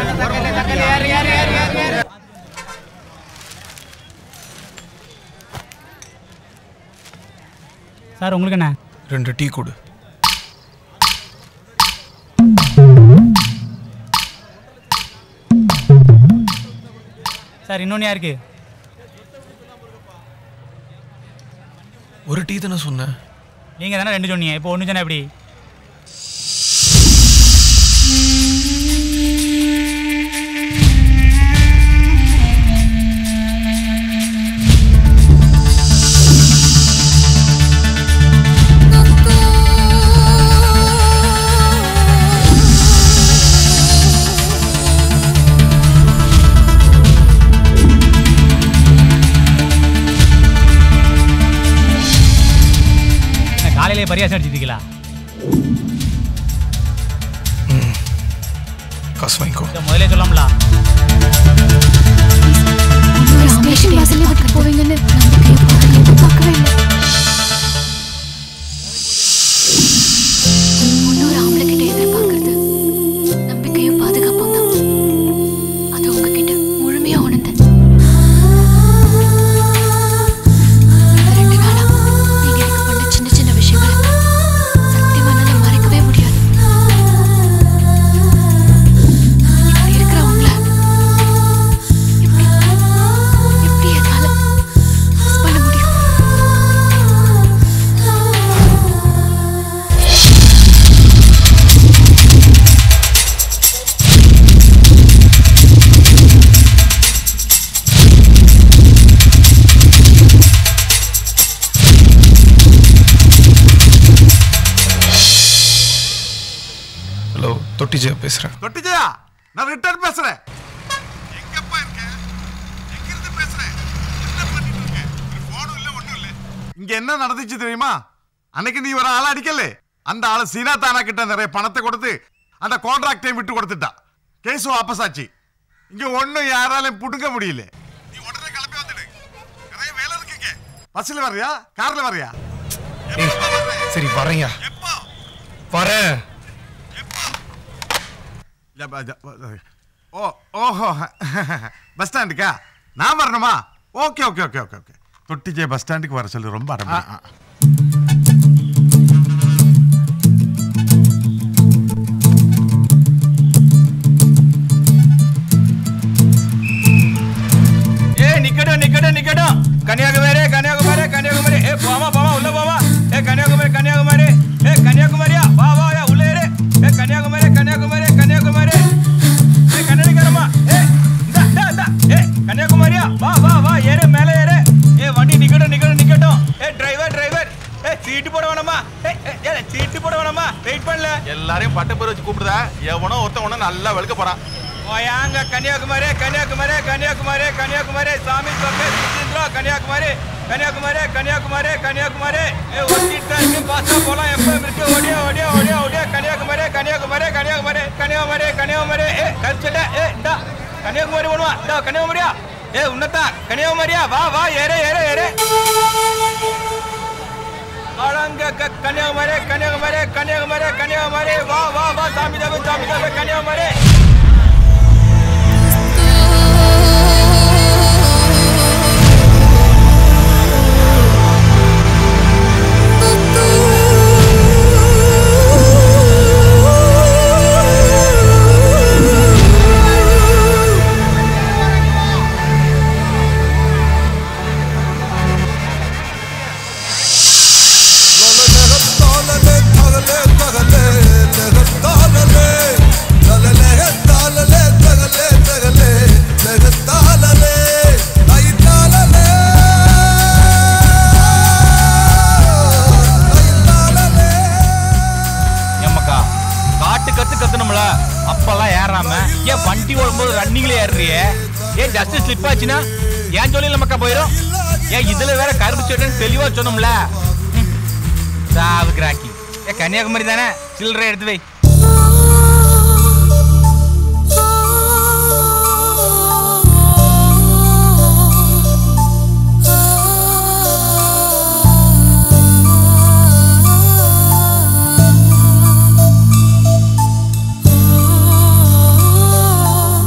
Sir உங்களுக்கு என்ன ரெண்டு டீ கொடு சார் இன்னொன்று யாருக்கு ஒரு டீ தானே சொன்னேன் நீங்கள் தானே ரெண்டு சொன்னீங்க இப்போ ஒன்று சொன்னா எப்படி என்ன காலையிலே பரியாசம் அடிச்சிருக்கீங்களா காசு வாங்கிக்கோ இதை முதலே சொல்லாமலா ஸ்டேஷன் வாசல்ல விட்டு போவீங்கன்னு நம்பிக்கையை பாருங்க எதிர்பார்க்கவே இல்லை இன்னொரு ஆம்பளை கிட்ட எதிர்பார்க்கறது நம்பிக்கையும் பாதுகாப்பும் தான் அது உங்ககிட்ட முழுமையா உணர்ந்தேன் இந்த ரெண்டு நாளா நீங்க எனக்கு பண்ண சின்ன சின்ன விஷயங்களை சத்தியமா என்னால மறக்கவே முடியாது இப்படி இருக்கிற உங்களை எப்படி எப்படி என்னால miss பண்ண முடியும் ஹலோ தொட்டி ஜெயா பேசுகிறேன் தொட்டிஜயா நான் ரிட்டர்ன் பேசுறேன் எங்கப்பா இருக்க எங்க இருந்து பேசுறேன் என்ன பண்ணிட்டு இருக்க ஒரு போனும் இல்ல ஒண்ணும் இல்ல இங்க என்ன நடந்துச்சு தெரியுமா அன்னைக்கு நீ ஒரு ஆளை அடிக்கல அந்த ஆளு சீனா தானா கிட்ட நிறைய பணத்தை கொடுத்து அந்த கான்ட்ராக்டையும் விட்டு கொடுத்துட்டா கேஸ் வாபஸ் ஆச்சு இங்க ஒண்ணும் யாராலையும் புடுங்க முடியல நீ உடனே கிளம்பி வந்துடு நிறைய வேலை இருக்குங்க பஸ்ல வர்றியா கார்ல வர்றியா ஏய் சரி வரேன்யா எப்போ வரேன் இல்ல, ப- ஜ- ப- ஓ ஓஹோ பஸ் ஸ்டாண்டுக்கா நான் வரணுமா okay okay okay okay okay தொட்டிஜே பஸ் ஸ்டாண்டுக்கு வர சொல்லி ரொம்ப அடம் ஏ நிக்கட்டும் நிக்கட்டும் நிக்கட்டும் கன்னியாகுமரி கன்னியாகுமரி கன்னியாகுமரி ஏ போமா போமா உள்ள போமா ஏ கன்னியாகுமரி கன்னியாகுமரி ஏ கன்னியாகுமரியா வா வா யா உள்ள ஏறு ஏ கன்னியாகுமரி கன்னியாகுமரி கன்னியாகுமரி ஏ கன்னடிக்காரமா ஏ இந்தா இந்தா இந்தா ஏ கன்னியாகுமரியா வா வா வா ஏறு மேல ஏறு ஏ வண்டி நிக்கட்டும் நிக்கட்டும் நிக்கட்டும் ஏ டிரைவர் டிரைவர் ஏ சீட்டு போட வேணாமா ஏ ஏ, ஏ சீட்டு போட வேணாமா வெயிட் பண்ணல எல்லாரையும் பட்டு பேர் வச்சு கூப்பிடுதா எவனோ ஒருத்தன் ஒண்ணு நல்லா வெளுக்க போறான் ஓயாங்க கன்னியாகுமரி கன்னியாகுமரி கன்னியாகுமரி கன்னியாகுமரி சாமி சொக்க சுசீந்திரா கன்னியாகுமரி கன்னியாகுமரி கன்னியாகுமரி கன்னியாகுமரி ஏ ஒட்டிட்டு இருக்கு பாஸ்டா போலாம் எப்ப இருக்கு ஓடியா ஓடியா ஓடியா ஓடியா கன்னியாகுமரி கன்னியாகுமரி கன்னியாகுமரி கன்னியாகுமரி கன்னியாகுமரி ஏ கரிச்சல ஏ இந்தா கன்னியாகுமரி போணுவா இந்தா கன்னியாகுமரியா ஏ உன்னதா கன்னியாகுமரியா வா வா ஏறு ஏறு ஏறு அழங்க க- கன்னியாகுமரி கன்னியாகுமரி கன்னியாகுமரி கன்னியாகுமரி வா வா வா சாமி தேவை சாமி தேவை கன்னியாகுமரி ஏம்மாக்கா காட்டு கத்து கத்தணும்ல அப்பெல்லாம் ஏறாம ஏன் வண்டி ஓடும்போது ரன்னிங்ல ஏறுறியே ஏன் ஜஸ்ட் ஸ்லிப் ஆச்சுன்னா ஏன் சொல்லி நமக்கா போயிடும் ஏன் இதுல வேற கருப்பு சட்டைன்னு தெளிவா சொன்னோம்ல ம். சாவு கிராக்கி ஏ கன்னியாகுமரி தானே சில்லறை எடுத்து வை ஆ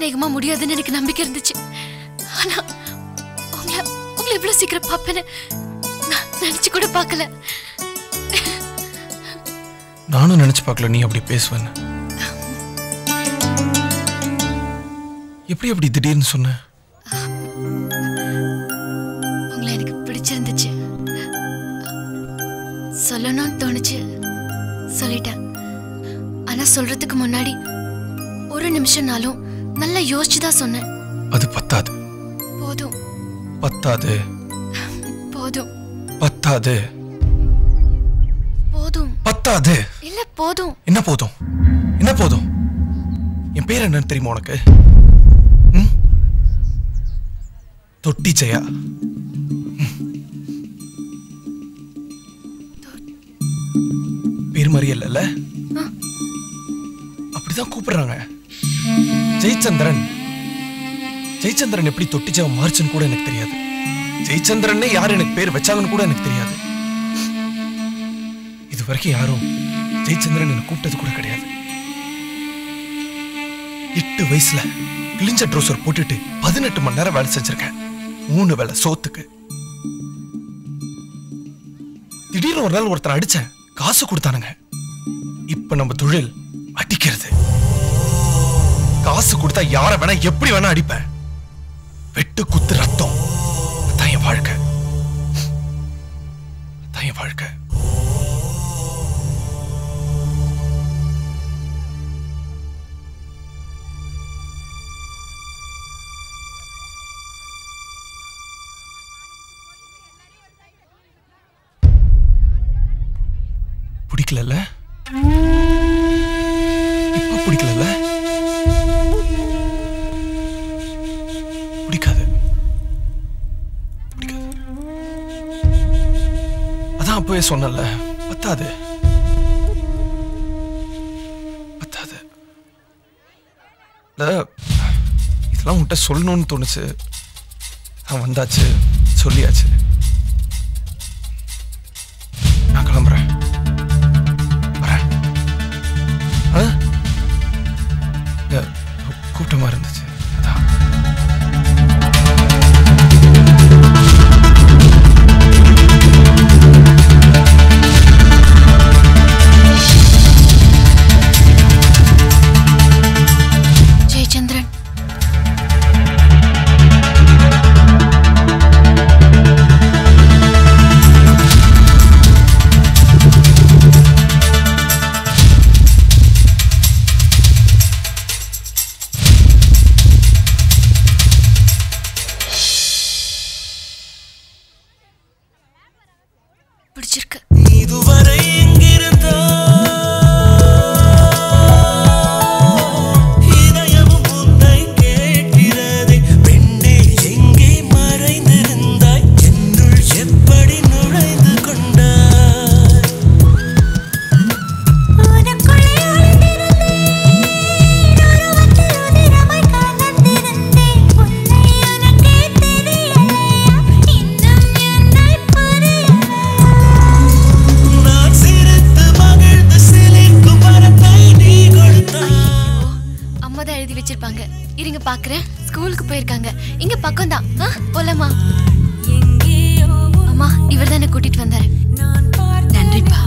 வேகமா முடியாதுன்னு எனக்கு நம்பிக்கை இருந்துச்சு ஆனா உங்களை உங்களை இவ்வளவு சீக்கிரம் பார்ப்பேன்னு நான் நினைச்சு கூட பார்க்கல நானும் நினைச்சு பார்க்கல நீ அப்படி பேசுவேன்னு எப்படி அப்படி திடீர்னு சொன்ன உங்களை எனக்கு பிடிச்சிருந்துச்சு சொல்லணும்னு தோணுச்சு சொல்லிட்டேன் ஆனா சொல்றதுக்கு முன்னாடி ஒரு நிமிஷம்னாலும் நல்லா யோசிச்சு தான் சொன்னேன் அது பத்தாது போதும் பத்தாது போதும் பத்தாது போதும் பத்தாது இல்ல போதும் என்ன போதும் என்ன போதும் என் பேர் என்னன்னு தெரியுமா உனக்கு ம்? தொட்டி ஜெயா ம். பேர் மாதிரி இல்லைல்ல அப்படிதான் கூப்பிடுறாங்க ஜெயச்சந்திரன் ஜெயச்சந்திரன் எப்படி தொட்டி ஜெயா மார்ச்சுன்னு கூட எனக்கு தெரியாது ஜெயச்சந்திரன்னே யார் எனக்கு பேர் வச்சாங்கன்னு கூட எனக்கு தெரியாது இது வரைக்கும் யாரும் ஜெயச்சந்திரன் என்ன கூப்பிட்டது கூட கிடையாது எட்டு வயசுல கிழிஞ்ச ட்ரோசர் போட்டுட்டு பதினெட்டு மணி நேரம் வேலை செஞ்சிருக்கேன் மூணு வேளை சோத்துக்கு திடீர்னு ஒரு நாள் ஒருத்தர் அடிச்சேன் காசு கொடுத்தானுங்க இப்ப நம்ம தொழில் அடிக்கிறது காசு கொடுத்தா யார வேணா எப்படி வேணா அடிப்பேன் வெட்டு குத்து ரத்தம் அதான் என் வாழ்க்கை அதான் என் வாழ்க்கை பிடிக்கலல்ல இப்ப பிடிக்கலல்ல பிடிக்காது பிடிக்காது அதான் அப்பவே சொன்னல பத்தாது பத்தாது இல்ல, இதெல்லாம் உன்கிட்ட சொல்லணும்னு தோணுச்சு நான் வந்தாச்சு சொல்லியாச்சு நான் கிளம்புறேன் வரேன் ஆ? இல்ல, கூட்டமா இருந்துச்சு அதான் ஜெயச்சந்திரன் பிடிச்சிருக்கு இதுவரை எங்கிருந்தோ இதயமும் உன்னை கேட்கிறதே பெண்ணே எங்கே மறைந்திருந்தாய் என்னுள் எப்படி நுழைந்து கொண்டாய் நான் சிரித்து மகிழ்ந்து சிலிர்க்கும் வரத்தை நீ கொடுத்தாய் அம்மா தான் எழுதி வச்சிருப்பாங்க இருங்க பாக்குறேன் ஸ்கூலுக்கு போயிருக்காங்க இங்க பக்கம் தான் போலாமா அம்மா இவர் தான் கூட்டிட்டு வந்தாரு நன்றிப்பா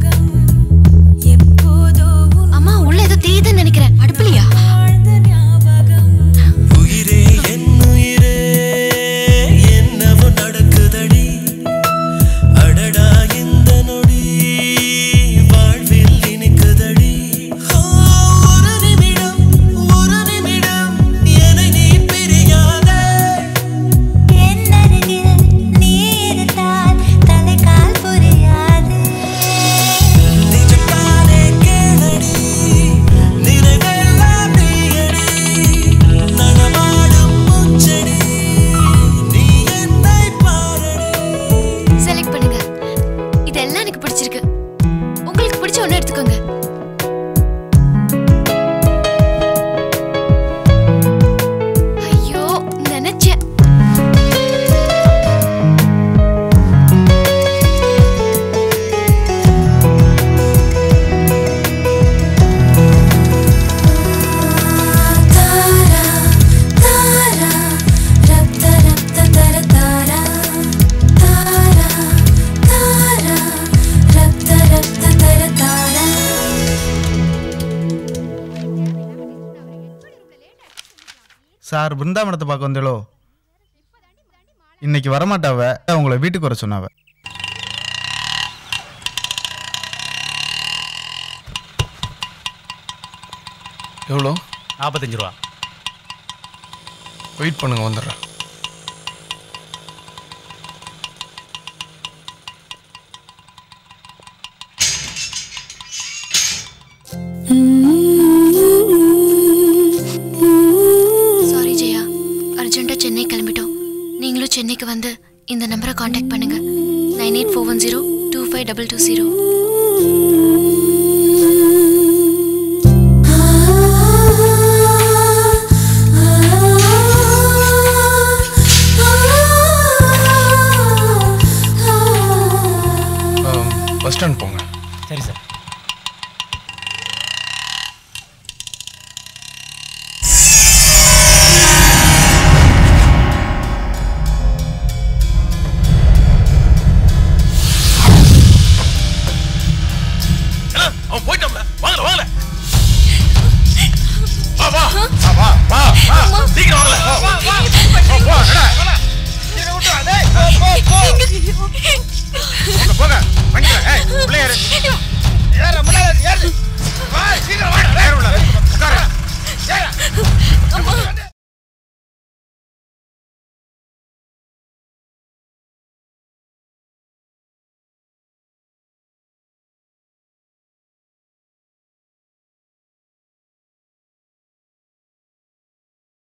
அம்மா உள்ள ஏதோ தீயுதுன்னு நினைக்கிறேன் அடுப்புலையா உயிரே என் உயிரே என்னவோ நடக்குதடி அடடா இந்த நொடி வாழ்வில் இனிக்குதடி ஆ, ஒரு நிமிடம் ஒரு நிமிடம் என்னை நீ பிரியாதே நிஜத்தானே கேளடி நினைவெல்லாம் சார் பிருந்தாவனத்தை பார்க்க வந்தேளோ இன்னைக்கு வரமாட்டாவ உங்களை வீட்டுக்கு வர சொன்னாவ எவ்வளோ நாற்பத்தஞ்சு ரூபா வெயிட் பண்ணுங்க வந்துடுறேன் சாரி ஜெயா அர்ஜென்ட்டா சென்னை கிளம்பிட்டோம் நீங்களும் சென்னைக்கு வந்து இந்த நம்பரை காண்டாக்ட் பண்ணுங்க nine eight four one zero two five double two zero bus stand போங்க சரி சார் அவன் போயிட்டோம்ல வாங்கல வாங்கல வா வா வா வா வா வா சீக்கிரம் வாங்கல வா வா வா போ போங்க போங்க வண்டியில ஏய் உள்ளே ஏறு ஏறு முன்னால ஏறு வா சீக்கிரம் வாடா ஏறு உள்ள உட்காரு ஏறு